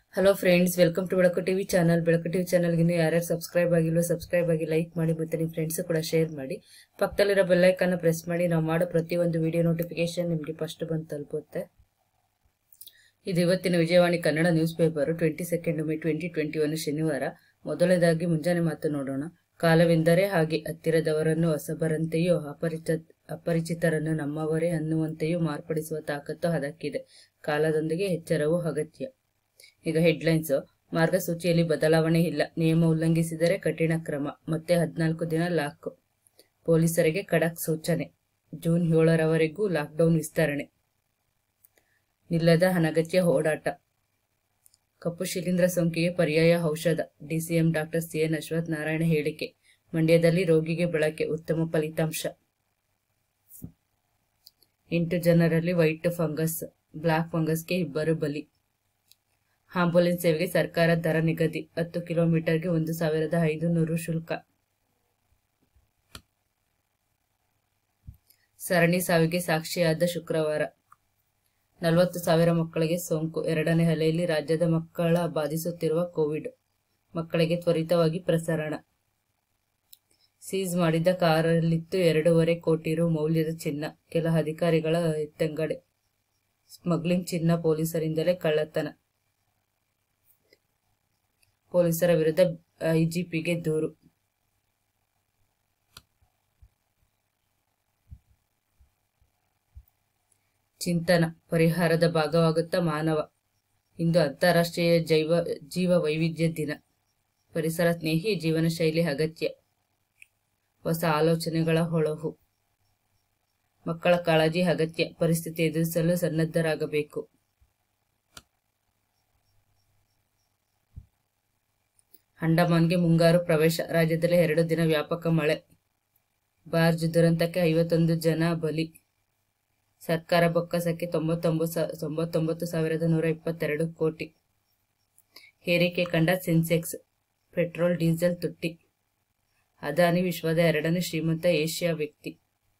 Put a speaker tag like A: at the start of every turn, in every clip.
A: hello friends welcome to Belaku TV channel Belaku TV ಚಾನಲ್ಗೆ ಇನ್ನೂ ಯಾರ್ಯಾರು ಸಬ್ಸ್ಕ್ರೈಬ್ ಆಗಿಲ್ವೋ ಸಬ್ಸ್ಕ್ರೈಬ್ ಆಗಿ ಲೈಕ್ ಮಾಡಿ ಮತ್ತೆ ನಿಮ್ಮ ಫ್ರೆಂಡ್ಸ್ ಕೂಡ ಶೇರ್ ಮಾಡಿ ಪಕ್ಕದಲ್ಲಿರೋ ಬೆಲ್ಲೈಕನ್ನ ಪ್ರೆಸ್ ಮಾಡಿ ನಾವು ಮಾಡೋ ಪ್ರತಿಯೊಂದು ವಿಡಿಯೋ ನೋಟಿಫಿಕೇಶನ್ ನಿಮಗೆ ಫಸ್ಟ್ ಬಂದು ತಲುಪುತ್ತೆ ಇದು ಇವತ್ತಿನ Vijayavani Kannada news paper twenty second May twenty twenty one ಶನಿವಾರ ಮೊದಲನೇದಾಗಿ ಮುಂಜಾನೆ ಮಾತು ನೋಡೋಣ ಕಾಲವೆಂದರೆ ಹಾಗೆ ಹತ್ತಿರದವರನ್ನು ಹೊಸಬರಂತೆಯೂ ಅಪರಿಚ ಅಪರಿಚಿತರನ್ನು ನಮ್ಮವರೇ ಅನ್ನುವಂತೆಯೂ ಮಾರ್ಪಡಿಸುವ ತಾಕತ್ತು ಅದಕ್ಕಿದೆ ಕಾಲದೊಂದಿಗೆ ಎಚ್ಚರವು ಅಗತ್ಯ ಈಗ ಹೆಡ್ಲೈನ್ಸ್ ಮಾರ್ಗಸೂಚಿಯಲ್ಲಿ ಬದಲಾವಣೆ ಇಲ್ಲ ನಿಯಮ ಉಲ್ಲಂಘಿಸಿದರೆ ಕಠಿಣ ಕ್ರಮ ಮತ್ತೆ ಹದಿನಾಲ್ಕು ದಿನ ಲಾಕ್ ಪೊಲೀಸರಿಗೆ ಖಡಕ್ ಸೂಚನೆ ಜೂನ್ ಏಳರವರೆಗೂ ಲಾಕ್ಡೌನ್ ವಿಸ್ತರಣೆ ನಿಲ್ಲದ ಅನಗತ್ಯ ಓಡಾಟ ಕಪ್ಪು ಶಿಲೀಂಧ್ರ ಸೋಂಕಿಗೆ ಪರ್ಯಾಯ ಔಷಧ DCM doctor CN Ashwath Narayana ಹೇಳಿಕೆ ಮಂಡ್ಯದಲ್ಲಿ ರೋಗಿಗೆ ಬಳಕೆ ಉತ್ತಮ ಫಲಿತಾಂಶ ಎಂಟು ಜನರಲ್ಲಿ ವೈಟ್ ಫಂಗಸ್ ಬ್ಲಾಕ್ ಫಂಗಸ್ಗೆ ಇಬ್ಬರು ಬಲಿ ಆಂಬುಲೆನ್ಸ್ ಸೇವೆಗೆ ಸರ್ಕಾರ ದರ ನಿಗದಿ ಹತ್ತು ಕಿಲೋಮೀಟರ್ಗೆ ಒಂದು ಸಾವಿರದ ಐದು ನೂರು ಶುಲ್ಕ ಸರಣಿ ಸಾವಿಗೆ ಸಾಕ್ಷಿಯಾದ ಶುಕ್ರವಾರ ನಲವತ್ತು ಸಾವಿರ ಮಕ್ಕಳಿಗೆ ಸೋಂಕು ಎರಡನೇ ಅಲೆಯಲ್ಲಿ ರಾಜ್ಯದ ಮಕ್ಕಳ ಬಾಧಿಸುತ್ತಿರುವ ಕೋವಿಡ್ ಮಕ್ಕಳಿಗೆ ತ್ವರಿತವಾಗಿ ಪ್ರಸರಣ ಸೀಸ್ ಮಾಡಿದ್ದ ಕಾರಲ್ಲಿತ್ತು ಎರಡೂವರೆ ಕೋಟಿ ರು ಮೌಲ್ಯದ ಚಿನ್ನ ಕೆಲ ಅಧಿಕಾರಿಗಳ ಎತ್ತಂಗಡೆ ಸ್ಮಗ್ಲಿಂಗ್ ಚಿನ್ನ ಪೊಲೀಸರಿಂದಲೇ ಕಳ್ಳತನ ಪೊಲೀಸರ ವಿರುದ್ಧ ಐಜಿಪಿಗೆ ದೂರು ಚಿಂತನ ಪರಿಹಾರದ ಭಾಗವಾಗುತ್ತಾ ಮಾನವ ಇಂದು ಅಂತಾರಾಷ್ಟ್ರೀಯ ಜೈವ ಜೀವ ವೈವಿಧ್ಯ ದಿನ ಪರಿಸರ ಸ್ನೇಹಿ ಜೀವನ ಶೈಲಿ ಅಗತ್ಯ ಹೊಸ ಆಲೋಚನೆಗಳ ಹೊಳಹು ಮಕ್ಕಳ ಕಾಳಜಿ ಅಗತ್ಯ ಪರಿಸ್ಥಿತಿ ಎದುರಿಸಲು ಸನ್ನದ್ಧರಾಗಬೇಕು ಅಂಡಮಾನ್ಗೆ ಮುಂಗಾರು ಪ್ರವೇಶ ರಾಜ್ಯದಲ್ಲಿ ಎರಡು ದಿನ ವ್ಯಾಪಕ ಮಳೆ ಬಾರ್ಜ್ ದುರಂತಕ್ಕೆ ಐವತ್ತೊಂದು ಜನ ಬಲಿ ಸರ್ಕಾರ ಬೊಕ್ಕಸಕ್ಕೆ ತೊಂಬತ್ತೊಂಬತ್ತು ತೊಂಬತ್ತೊಂಬತ್ತು ಸಾವಿರದ ನೂರ ಇಪ್ಪತ್ತೆರಡು ಕೋಟಿ ಏರಿಕೆ ಕಂಡ ಸೆನ್ಸೆಕ್ಸ್ ಪೆಟ್ರೋಲ್ ಡೀಸೆಲ್ ತುಟ್ಟಿ ಅದಾನಿ ವಿಶ್ವದ ಎರಡನೇ ಶ್ರೀಮಂತ ಏಷ್ಯಾ ವ್ಯಕ್ತಿ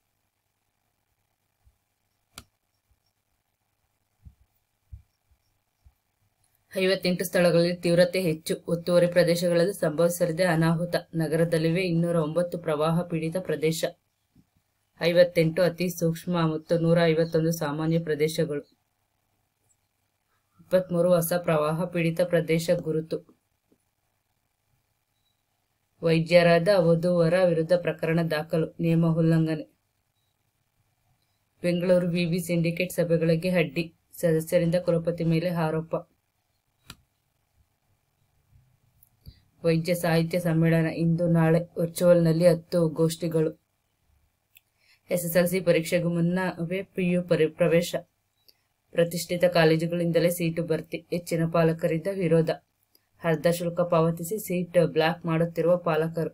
A: ಐವತ್ತೆಂಟು ಸ್ಥಳಗಳಲ್ಲಿ ತೀವ್ರತೆ ಹೆಚ್ಚು ಒತ್ತುವರಿ ಪ್ರದೇಶಗಳಲ್ಲಿ ಸಂಭವಿಸಲಿದೆ ಅನಾಹುತ ನಗರದಲ್ಲಿವೆ ಇನ್ನೂರ ಒಂಬತ್ತು ಪ್ರವಾಹ ಪೀಡಿತ ಪ್ರದೇಶ ಐವತ್ತೆಂಟು ಅತಿ ಸೂಕ್ಷ್ಮ ಮತ್ತು ನೂರ ಐವತ್ತೊಂದು ಸಾಮಾನ್ಯ ಪ್ರದೇಶಗಳು ಇಪ್ಪತ್ಮೂರು ಹೊಸ ಪ್ರವಾಹ ಪೀಡಿತ ಪ್ರದೇಶ ಗುರುತು ವೈದ್ಯರಾದ ವಧುವರ ವಿರುದ್ಧ ಪ್ರಕರಣ ದಾಖಲು ನಿಯಮ ಉಲ್ಲಂಘನೆ ಬೆಂಗಳೂರು ವಿವಿ ಸಿಂಡಿಕೇಟ್ ಸಭೆಗಳಿಗೆ ಅಡ್ಡಿ ಸದಸ್ಯರಿಂದ ಕುಲಪತಿ ಮೇಲೆ ಆರೋಪ ವೈದ್ಯ ಸಾಹಿತ್ಯ ಸಮ್ಮೇಳನ ಇಂದು ನಾಳೆ ವರ್ಚುವಲ್ನಲ್ಲಿ ಹತ್ತು ಗೋಷ್ಠಿಗಳು ಎಸ್ಎಸ್ಎಲ್ಸಿ ಪರೀಕ್ಷೆಗೂ ಮುನ್ನವೇ ಪಿಯು ಪರಿ ಪ್ರವೇಶ ಪ್ರತಿಷ್ಠಿತ ಕಾಲೇಜುಗಳಿಂದಲೇ ಸೀಟು ಭರ್ತಿ ಹೆಚ್ಚಿನ ಪಾಲಕರಿಂದ ವಿರೋಧ ಅರ್ಧ ಶುಲ್ಕ ಪಾವತಿಸಿ ಸೀಟ್ ಬ್ಲಾಕ್ ಮಾಡುತ್ತಿರುವ ಪಾಲಕರು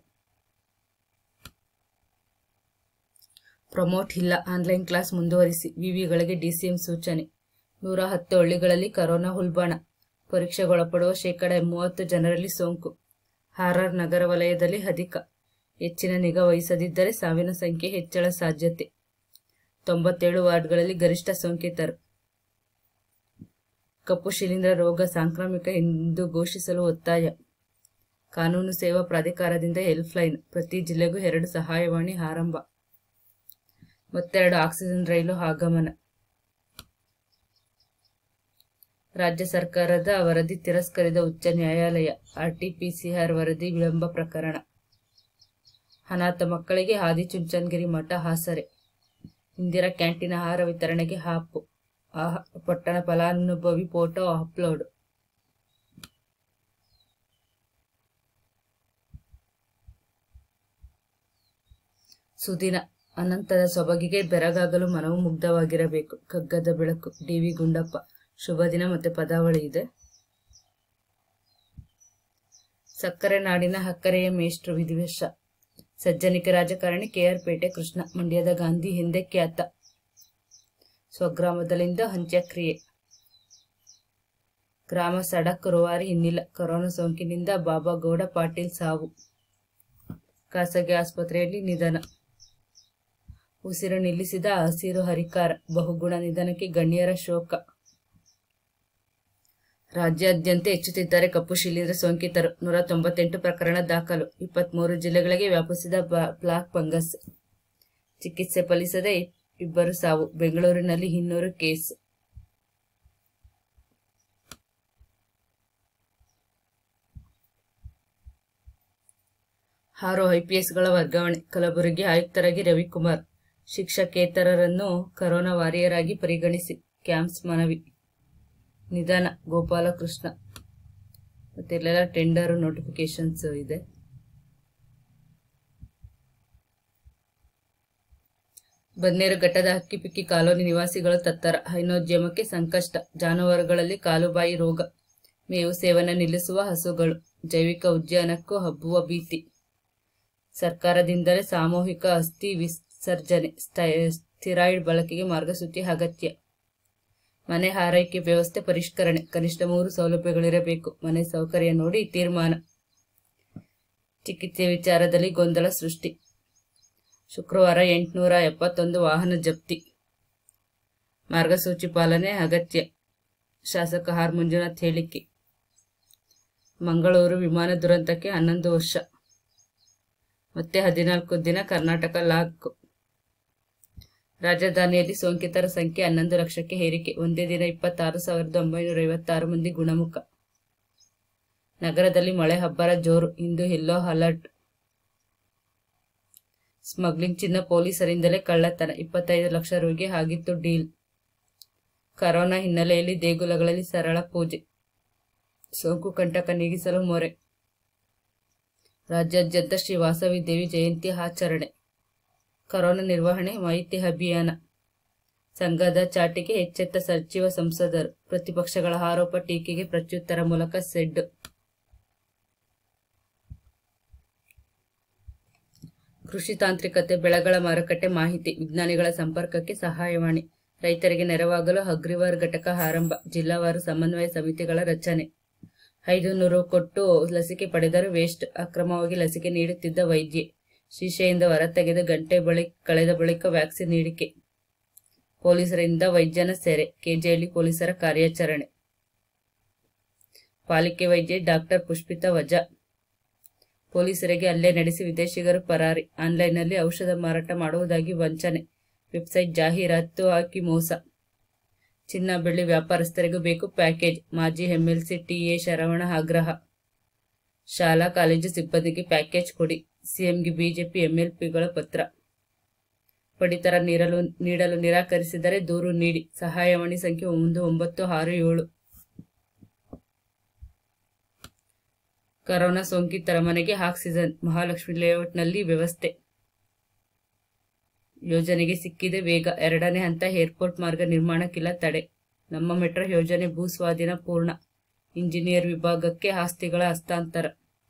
A: ಪ್ರಮೋಟ್ ಇಲ್ಲ ಆನ್ಲೈನ್ ಕ್ಲಾಸ್ ಮುಂದುವರಿಸಿ ವಿವಿಗಳಿಗೆ ಡಿಸಿಎಂ ಸೂಚನೆ ನೂರ ಹತ್ತು ಹಳ್ಳಿಗಳಲ್ಲಿ ಕರೋನಾ ಉಲ್ಬಣ ಪರೀಕ್ಷೆಗೊಳಪಡುವ ಶೇಕಡ ಮೂವತ್ತು ಜನರಲ್ಲಿ ಸೋಂಕು ಆರ್ಆರ್ ನಗರ ವಲಯದಲ್ಲಿ ಅಧಿಕ ಹೆಚ್ಚಿನ ನಿಗಾ ವಹಿಸದಿದ್ದರೆ ಸಾವಿನ ಸಂಖ್ಯೆ ಹೆಚ್ಚಳ ಸಾಧ್ಯತೆ ತೊಂಬತ್ತೇಳು ವಾರ್ಡ್ಗಳಲ್ಲಿ ಗರಿಷ್ಠ ಸೋಂಕಿತರು ಕಪ್ಪು ಶಿಲೀಂಧ್ರ ರೋಗ ಸಾಂಕ್ರಾಮಿಕ ಎಂದು ಘೋಷಿಸಲು ಒತ್ತಾಯ ಕಾನೂನು ಸೇವಾ ಪ್ರಾಧಿಕಾರದಿಂದ ಹೆಲ್ಪ್ಲೈನ್ ಪ್ರತಿ ಜಿಲ್ಲೆಗೂ ಎರಡು ಸಹಾಯವಾಣಿ ಆರಂಭ ಮತ್ತೆರಡು ಆಕ್ಸಿಜನ್ ರೈಲು ಆಗಮನ ರಾಜ್ಯ ಸರ್ಕಾರದ ವರದಿ ತಿರಸ್ಕರಿದ ಉಚ್ಚ ನ್ಯಾಯಾಲಯ ಆರ್ಟಿಪಿಸಿಆರ್ ವರದಿ ವಿಳಂಬ ಪ್ರಕರಣ ಅನಾಥ ಮಕ್ಕಳಿಗೆ ಆದಿಚುಂಚನಗಿರಿ ಮಠ ಹಾಸರೆ ಇಂದಿರಾ ಕ್ಯಾಂಟೀನ್ ಆಹಾರ ವಿತರಣೆಗೆ ಹಾಪು ಪಟ್ಟಣ ಫಲಾನುಭವಿ ಫೋಟೋ ಅಪ್ಲೋಡ್ ಸುದಿನ ಅನಂತದ ಸೊಬಗಿಗೆ ಬೆರಗಾಗಲು ಮನವು ಮುಗ್ಧವಾಗಿರಬೇಕು ಕಗ್ಗದ ಬೆಳಕು ಡಿವಿ ಗುಂಡಪ್ಪ ಶುಭ ದಿನ ಮತ್ತೆ ಪದಾವಳಿ ಇದೆ ಸಕ್ಕರೆ ನಾಡಿನ ಹಕ್ಕರೆಯ ಮೇಷ್ಟ್ರು ವಿಧಿವೇಶ ಸಜ್ಜನಿಕ ರಾಜಕಾರಣಿ ಕೆಆರ್ ಪೇಟೆ ಕೃಷ್ಣ ಮಂಡ್ಯದ ಗಾಂಧಿ ಹಿಂದೆ ಖ್ಯಾತ ಸ್ವಗ್ರಾಮದಲ್ಲಿಂದ ಅಂತ್ಯಕ್ರಿಯೆ ಗ್ರಾಮ ಸಡಕ್ ರುವಾರಿ ಇನ್ನಿಲ್ಲ ಕೊರೋನಾ ಸೋಂಕಿನಿಂದ ಬಾಬಾಗೌಡ ಪಾಟೀಲ್ ಸಾವು ಖಾಸಗಿ ಆಸ್ಪತ್ರೆಯಲ್ಲಿ ನಿಧನ ಉಸಿರು ನಿಲ್ಲಿಸಿದ ಹಸಿರು ಹರಿಕಾರ ಬಹುಗುಣ ನಿಧನಕ್ಕೆ ಗಣ್ಯರ ಶೋಕ ರಾಜ್ಯಾದ್ಯಂತ ಹೆಚ್ಚುತ್ತಿದ್ದಾರೆ ಕಪ್ಪು ಶಿಲೀಂಧ್ರ ಸೋಂಕಿತರು ನೂರ ತೊಂಬತ್ತೆಂಟು ಪ್ರಕರಣ ದಾಖಲು ಇಪ್ಪತ್ಮೂರು ಜಿಲ್ಲೆಗಳಿಗೆ ವ್ಯಾಪಿಸಿದ ಬ- ಬ್ಲಾಕ್ ಫಂಗಸ್ ಚಿಕಿತ್ಸೆ ಫಲಿಸದೆ ಇಬ್ಬರು ಸಾವು ಬೆಂಗಳೂರಿನಲ್ಲಿ ಇನ್ನೂರು ಕೇಸ್ ಆರು ಐಪಿಎಸ್ಗಳ ವರ್ಗಾವಣೆ ಕಲಬುರಗಿ ಆಯುಕ್ತರಾಗಿ ರವಿಕುಮಾರ್ ಶಿಕ್ಷಕೇತರರನ್ನು ಕರೋನಾ ವಾರಿಯರ್ ಆಗಿ ಪರಿಗಣಿಸಿ ಕ್ಯಾಂಪ್ಸ್ ಮನವಿ ನಿಧಾನ ಗೋಪಾಲಕೃಷ್ಣ ಮತ್ತೆ ಇಲ್ಲೆಲ್ಲ ಟೆಂಡರ್ ನೋಟಿಫಿಕೇಶನ್ಸ್ ಇದೆ ಬನ್ನೇರು ಘಟ್ಟದ ಹಕ್ಕಿಪಿಕ್ಕಿ ಕಾಲೋನಿ ನಿವಾಸಿಗಳು ತತ್ತರ ಹೈನೋದ್ಯಮಕ್ಕೆ ಸಂಕಷ್ಟ ಜಾನುವಾರುಗಳಲ್ಲಿ ಕಾಲುಬಾಯಿ ರೋಗ ಮೇವು ಸೇವನೆ ನಿಲ್ಲಿಸುವ ಹಸುಗಳು ಜೈವಿಕ ಉದ್ಯಾನಕ್ಕೂ ಹಬ್ಬುವ ಭೀತಿ ಸರ್ಕಾರದಿಂದಲೇ ಸಾಮೂಹಿಕ ಅಸ್ಥಿ ವಿಸರ್ಜನೆ ಸ್ಥೈ- ಸ್ಟಿರಾಯ್ಡ್ ಬಳಕೆಗೆ ಮಾರ್ಗಸೂಚಿ ಅಗತ್ಯ ಮನೆ ಆರೈಕೆ ವ್ಯವಸ್ಥೆ ಪರಿಷ್ಕರಣೆ ಕನಿಷ್ಠ ಮೂರು ಸೌಲಭ್ಯಗಳಿರಬೇಕು ಮನೆ ಸೌಕರ್ಯ ನೋಡಿ ತೀರ್ಮಾನ ಚಿಕಿತ್ಸೆ ವಿಚಾರದಲ್ಲಿ ಗೊಂದಲ ಸೃಷ್ಟಿ ಶುಕ್ರವಾರ ಎಂಟುನೂರ ಎಪ್ಪತ್ತೊಂದು ವಾಹನ ಜಪ್ತಿ ಮಾರ್ಗಸೂಚಿ ಪಾಲನೆ ಅಗತ್ಯ ಶಾಸಕ ಆರ್ ಮಂಜುನಾಥ್ ಹೇಳಿಕೆ ಮಂಗಳೂರು ವಿಮಾನ ದುರಂತಕ್ಕೆ ಹನ್ನೊಂದು ವರ್ಷ ಮತ್ತೆ ಹದಿನಾಲ್ಕು ದಿನ ಕರ್ನಾಟಕ ಲಾಕ್ ರಾಜಧಾನಿಯಲ್ಲಿ ಸೋಂಕಿತರ ಸಂಖ್ಯೆ ಹನ್ನೊಂದು ಲಕ್ಷಕ್ಕೆ ಏರಿಕೆ ಒಂದೇ ದಿನ ಇಪ್ಪತ್ತಾರು ಸಾವಿರದ ಒಂಬೈನೂರ ಐವತ್ತಾರು ಮಂದಿ ಗುಣಮುಖ ನಗರದಲ್ಲಿ ಮಳೆ ಹಬ್ಬರ ಜೋರು ಇಂದು ಯೆಲ್ಲೋ ಅಲರ್ಟ್ ಸ್ಮಗ್ಲಿಂಗ್ ಚಿನ್ನ ಪೊಲೀಸರಿಂದಲೇ ಕಳ್ಳತನ ಇಪ್ಪತ್ತೈದು ಲಕ್ಷ ರುಗೆ ಆಗಿತ್ತು ಡೀಲ್ ಕರೋನಾ ಹಿನ್ನೆಲೆಯಲ್ಲಿ ದೇಗುಲಗಳಲ್ಲಿ ಸರಳ ಪೂಜೆ ಸೋಂಕು ಕಂಟಕ ನೀಗಿಸಲು ಮೊರೆ ರಾಜ್ಯಾದ್ಯಂತ ಶ್ರೀ ವಾಸವಿ ದೇವಿ ಜಯಂತಿ ಆಚರಣೆ ಕರೋನಾ ನಿರ್ವಹಣೆ ಮಾಹಿತಿ ಅಭಿಯಾನ ಸಂಘದ ಚಾಟಿಗೆ ಎಚ್ಚೆತ್ತ ಸಚಿವ ಸಂಸದರು ಪ್ರತಿಪಕ್ಷಗಳ ಆರೋಪ ಟೀಕೆಗೆ ಪ್ರತ್ಯುತ್ತರ ಮೂಲಕ ಸೆಡ್ ಕೃಷಿ ತಾಂತ್ರಿಕತೆ ಬೆಳೆಗಳ ಮಾರುಕಟ್ಟೆ ಮಾಹಿತಿ ವಿಜ್ಞಾನಿಗಳ ಸಂಪರ್ಕಕ್ಕೆ ಸಹಾಯವಾಣಿ ರೈತರಿಗೆ ನೆರವಾಗಲು ಅಗ್ರಿವಾರ್ ಘಟಕ ಆರಂಭ ಜಿಲ್ಲಾವಾರು ಸಮನ್ವಯ ಸಮಿತಿಗಳ ರಚನೆ ಐದು ನೂರು ಕೊಟ್ಟು ಲಸಿಕೆ ಪಡೆದರೂ ವೇಸ್ಟ್ ಅಕ್ರಮವಾಗಿ ಲಸಿಕೆ ನೀಡುತ್ತಿದ್ದ ವೈದ್ಯೆ ಶೀಶೆಯಿಂದ ಹೊರತೆಗೆದು ಗಂಟೆ ಬಳಿಕ ಕಳೆದ ಬಳಿಕ ವ್ಯಾಕ್ಸಿನ್ ನೀಡಿಕೆ ಪೊಲೀಸರಿಂದ ವೈದ್ಯನ ಸೆರೆ ಕೆಜೆಹಳ್ಳಿ ಪೊಲೀಸರ ಕಾರ್ಯಾಚರಣೆ ಪಾಲಿಕೆ ವೈದ್ಯೆ ಡಾಕ್ಟರ್ ಪುಷ್ಪಿತಾ ವಜಾ ಪೊಲೀಸರಿಗೆ ಹಲ್ಲೆ ನಡೆಸಿ ವಿದೇಶಿಗರು ಪರಾರಿ ಆನ್ಲೈನ್ನಲ್ಲಿ ಔಷಧ ಮಾರಾಟ ಮಾಡುವುದಾಗಿ ವಂಚನೆ ವೆಬ್ಸೈಟ್ ಜಾಹೀರಾತು ಹಾಕಿ ಮೋಸ ಚಿನ್ನ ಬೆಳ್ಳಿ ವ್ಯಾಪಾರಸ್ಥರಿಗೂ ಬೇಕು ಪ್ಯಾಕೇಜ್ ಮಾಜಿ ಎಂಎಲ್ಸಿ ಟಿಎ ಶರವಣ ಆಗ್ರಹ ಶಾಲಾ ಕಾಲೇಜು ಸಿಬ್ಬಂದಿಗೆ ಪ್ಯಾಕೇಜ್ ಕೊಡಿ ಸಿಎಂಗೆ ಬಿಜೆಪಿ ಎಂಎಲ್ಪಿಗಳ ಪತ್ರ ಪಡಿತರ ನೀಡಲು ನೀಡಲು ನಿರಾಕರಿಸಿದರೆ ದೂರು ನೀಡಿ ಸಹಾಯವಾಣಿ ಸಂಖ್ಯೆ ಒಂದು ಒಂಬತ್ತು ಆರು ಏಳು ಕರೋನಾ ಸೋಂಕಿತರ ಮನೆಗೆ ಆಕ್ಸಿಜನ್ ಮಹಾಲಕ್ಷ್ಮಿ ಲೇಔಟ್ನಲ್ಲಿ ವ್ಯವಸ್ಥೆ ಯೋಜನೆಗೆ ಸಿಕ್ಕಿದೆ ವೇಗ ಎರಡನೇ ಹಂತ ಏರ್ಪೋರ್ಟ್ ಮಾರ್ಗ ನಿರ್ಮಾಣಕ್ಕಿಲ್ಲ ತಡೆ ನಮ್ಮ ಮೆಟ್ರೋ ಯೋಜನೆ ಭೂ ಸ್ವಾಧೀನ ಪೂರ್ಣ ಇಂಜಿನಿಯರ್ ವಿಭಾಗಕ್ಕೆ ಆಸ್ತಿಗಳ ಹಸ್ತಾಂತರ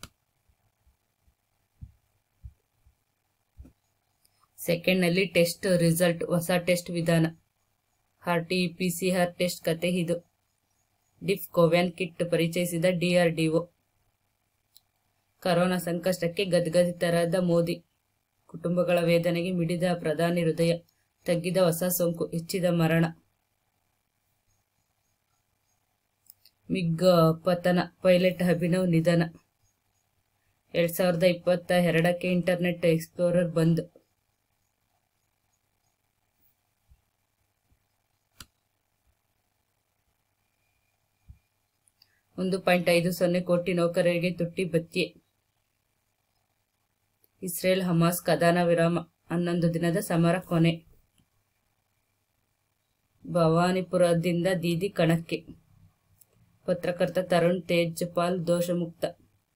A: ಸೆಕೆಂಡ್ನಲ್ಲಿ ಟೆಸ್ಟ್ ರಿಸಲ್ಟ್ ಹೊಸ ಟೆಸ್ಟ್ ವಿಧಾನ ಆರ್ಟಿಪಿಸಿಆರ್ ಟೆಸ್ಟ್ ಕತೆ ಇದು ಡಿಫ್ ಕೋವ್ಯಾನ್ ಕಿಟ್ ಪರಿಚಯಿಸಿದ ಡಿಆರ್ಡಿಒ ಕರೋನಾ ಸಂಕಷ್ಟಕ್ಕೆ ಗದ್ಗದಿತರಾದ ಮೋದಿ ಕುಟುಂಬಗಳ ವೇದನೆಗೆ ಮಿಡಿದ ಪ್ರಧಾನಿ ಹೃದಯ ತಗ್ಗಿದ ಹೊಸ ಸೋಂಕು ಹೆಚ್ಚಿದ ಮರಣ ಮಿಗ್ ಪತನ ಪೈಲಟ್ ಅಭಿನವ್ ನಿಧನ ಎರಡ್ ಸಾವಿರದ ಇಪ್ಪತ್ತ ಎರಡಕ್ಕೆ ಇಂಟರ್ನೆಟ್ ಎಕ್ಸ್ಪ್ಲೋರರ್ ಬಂದ್ ಒಂದು ಪಾಯಿಂಟ್ ಐದು ಸೊನ್ನೆ ಕೋಟಿ ನೌಕರರಿಗೆ ತುಟ್ಟಿ ಭತ್ಯೆ ಇಸ್ರೇಲ್ ಹಮಾಸ್ ಕದನ ವಿರಾಮ ಹನ್ನೊಂದು ದಿನದ ಸಮರ ಕೊನೆ ಭವಾನಿಪುರದಿಂದ ದೀದಿ ಕಣಕ್ಕೆ ಪತ್ರಕರ್ತ ತರುಣ್ ತೇಜ್ಪಾಲ್ ದೋಷಮುಕ್ತ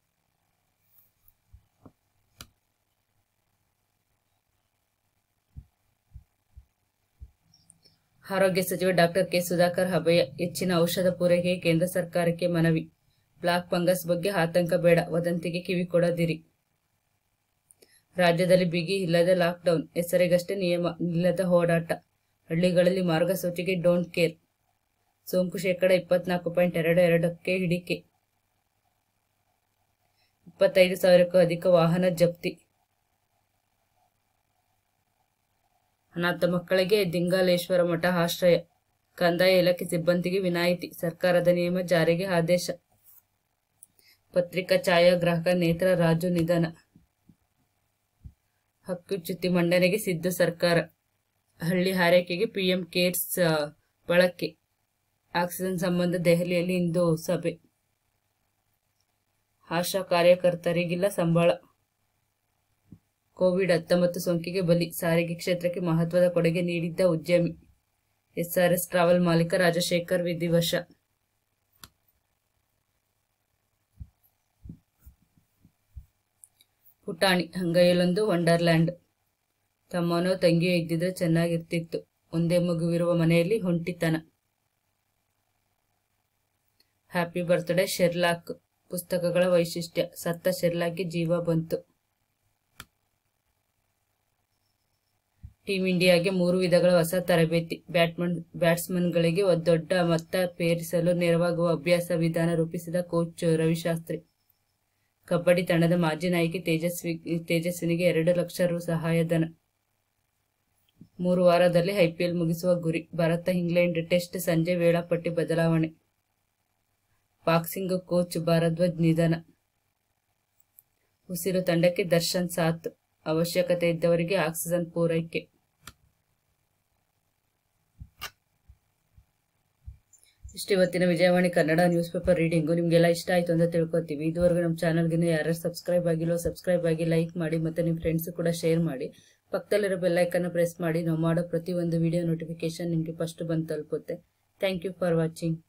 A: ಆರೋಗ್ಯ ಸಚಿವ ಡಾಕ್ಟರ್ ಕೆ ಸುಧಾಕರ್ ಅಭಯ ಹೆಚ್ಚಿನ ಔಷಧ ಪೂರೈಕೆಗೆ ಕೇಂದ್ರ ಸರ್ಕಾರಕ್ಕೆ ಮನವಿ ಬ್ಲಾಕ್ ಫಂಗಸ್ ಬಗ್ಗೆ ಆತಂಕ ಬೇಡ ವದಂತಿಗೆ ಕಿವಿ ಕೊಡದಿರಿ ರಾಜ್ಯದಲ್ಲಿ ಬಿಗಿ ಇಲ್ಲದ ಲಾಕ್ಡೌನ್ ಹೆಸರಿಗಷ್ಟೇ ನಿಯಮ ಇಲ್ಲದ ಓಡಾಟ ಹಳ್ಳಿಗಳಲ್ಲಿ ಮಾರ್ಗಸೂಚಿಗೆ ಡೋಂಟ್ ಕೇರ್ ಸೋಂಕು ಶೇಕಡ ಇಪ್ಪತ್ನಾಲ್ಕು ಪಾಯಿಂಟ್ ಎರಡು ಎರಡಕ್ಕೆ ಹಿಡಿಕೆ ಇಪ್ಪತ್ತೈದು ಸಾವಿರಕ್ಕೂ ಅಧಿಕ ವಾಹನ ಜಪ್ತಿ ಅನಾಥ ಮಕ್ಕಳಿಗೆ ದಿಂಗಾಲೇಶ್ವರ ಮಠ ಆಶ್ರಯ ಕಂದಾಯ ಇಲಾಖೆ ಸಿಬ್ಬಂದಿಗೆ ವಿನಾಯಿತಿ ಸರ್ಕಾರದ ನಿಯಮ ಜಾರಿಗೆ ಆದೇಶ ಪತ್ರಿಕಾ ಛಾಯಾಗ್ರಾಹಕ ನೇತ್ರ ರಾಜು ನಿಧನ ಹಕ್ಕುಚ್ಯುತಿ ಮಂಡನೆಗೆ ಸಿದ್ಧ ಸರ್ಕಾರ ಹಳ್ಳಿ ಹಾರೈಕೆಗೆ ಪಿಎಂ ಕೇರ್ಸ್ ಆ, ಬಳಕೆ ಆಕ್ಸಿಜನ್ ಸಂಬಂಧ ದೆಹಲಿಯಲ್ಲಿ ಇಂದು ಸಭೆ ಆಶಾ ಕಾರ್ಯಕರ್ತರಿಗಿಲ್ಲ ಸಂಬಳ ಕೋವಿಡ್ ಹತ್ತೊಂಬತ್ತು ಸೋಂಕಿಗೆ ಬಲಿ ಸಾರಿಗೆ ಕ್ಷೇತ್ರಕ್ಕೆ ಮಹತ್ವದ ಕೊಡುಗೆ ನೀಡಿದ್ದ ಉದ್ಯಮಿ ಎಸ್ಆರ್ಎಸ್ ಟ್ರಾವೆಲ್ ಮಾಲೀಕ ರಾಜಶೇಖರ್ ವಿಧಿವಶ ಪುಟಾಣಿ ಹಂಗೈಯಲ್ಲೊಂದು ವಂಡರ್ಲ್ಯಾಂಡ್ ತಮ್ಮನೋ ತಂಗಿಯೋ ಇದ್ದಿದ್ರೆ ಚೆನ್ನಾಗಿರ್ತಿತ್ತು ಒಂದೇ ಮಗುವಿರುವ ಮನೆಯಲ್ಲಿ ಹೊಂಟಿತನ ಹ್ಯಾಪಿ ಬರ್ತ್ಡೇ ಶೆರ್ಲಾಕ್ ಪುಸ್ತಕಗಳ ವೈಶಿಷ್ಟ್ಯ ಸತ್ತ ಶೆರ್ಲಾಕ್ಗೆ ಜೀವ ಬಂತು ಟೀಂ ಇಂಡಿಯಾಗೆ ಮೂರು ವಿಧಗಳ ಹೊಸ ತರಬೇತಿ ಬ್ಯಾಟ್ಮನ್ ಬ್ಯಾಟ್ಸ್ಮನ್ಗಳಿಗೆ ಒಂದು ದೊಡ್ಡ ಮೊತ್ತ ಪೇರಿಸಲು ನೆರವಾಗುವ ಅಭ್ಯಾಸ ವಿಧಾನ ರೂಪಿಸಿದ ಕೋಚ್ ರವಿಶಾಸ್ತ್ರಿ ಕಬಡ್ಡಿ ತಂಡದ ಮಾಜಿ ನಾಯಕಿ ತೇಜಸ್ವಿ ತೇಜಸ್ವಿನಿಗೆ ಎರಡು ಲಕ್ಷ ರು ಸಹಾಯಧನ ಮೂರು ವಾರದಲ್ಲಿ ಐಪಿಎಲ್ ಮುಗಿಸುವ ಗುರಿ ಭಾರತ ಇಂಗ್ಲೆಂಡ್ ಟೆಸ್ಟ್ ಸಂಜೆ ವೇಳಾಪಟ್ಟಿ ಬದಲಾವಣೆ ಬಾಕ್ಸಿಂಗ್ ಕೋಚ್ ಭಾರದ್ವಾಜ್ ನಿಧನ ಉಸಿರು ತಂಡಕ್ಕೆ ದರ್ಶನ್ ಸಾಥ್ ಅವಶ್ಯಕತೆ ಇದ್ದವರಿಗೆ ಆಕ್ಸಿಜನ್ ಪೂರೈಕೆ ಇಷ್ಟು ಇವತ್ತಿನ Vijayavani Kannada news paper reading ನಿಮಗೆಲ್ಲ ಇಷ್ಟ ಆಯಿತು ಅಂತ ತಿಳ್ಕೊತೀವಿ ಇದುವರೆಗೂ ನಮ್ಮ ಚಾನಲ್ಗೆ ಯಾರು ಸಬ್ಸ್ಕ್ರೈಬ್ ಆಗಿಲ್ಲೋ ಸಬ್ಸ್ಕ್ರೈಬ್ ಆಗಿ ಲೈಕ್ ಮಾಡಿ ಮತ್ತು ನಿಮ್ಮ ಫ್ರೆಂಡ್ಸ್ ಕೂಡ ಶೇರ್ ಮಾಡಿ ಪಕ್ಕದಲ್ಲಿರೋ ಬೆಲ್ಲೈಕನ್ನು ಪ್ರೆಸ್ ಮಾಡಿ ನಾವು ಮಾಡೋ ಪ್ರತಿಯೊಂದು ವಿಡಿಯೋ ನೋಟಿಫಿಕೇಶನ್ ನಿಮಗೆ ಫಸ್ಟ್ ಬಂದು ತಲುಪುತ್ತೆ ಥ್ಯಾಂಕ್ ಯು ಫಾರ್ ವಾಚಿಂಗ್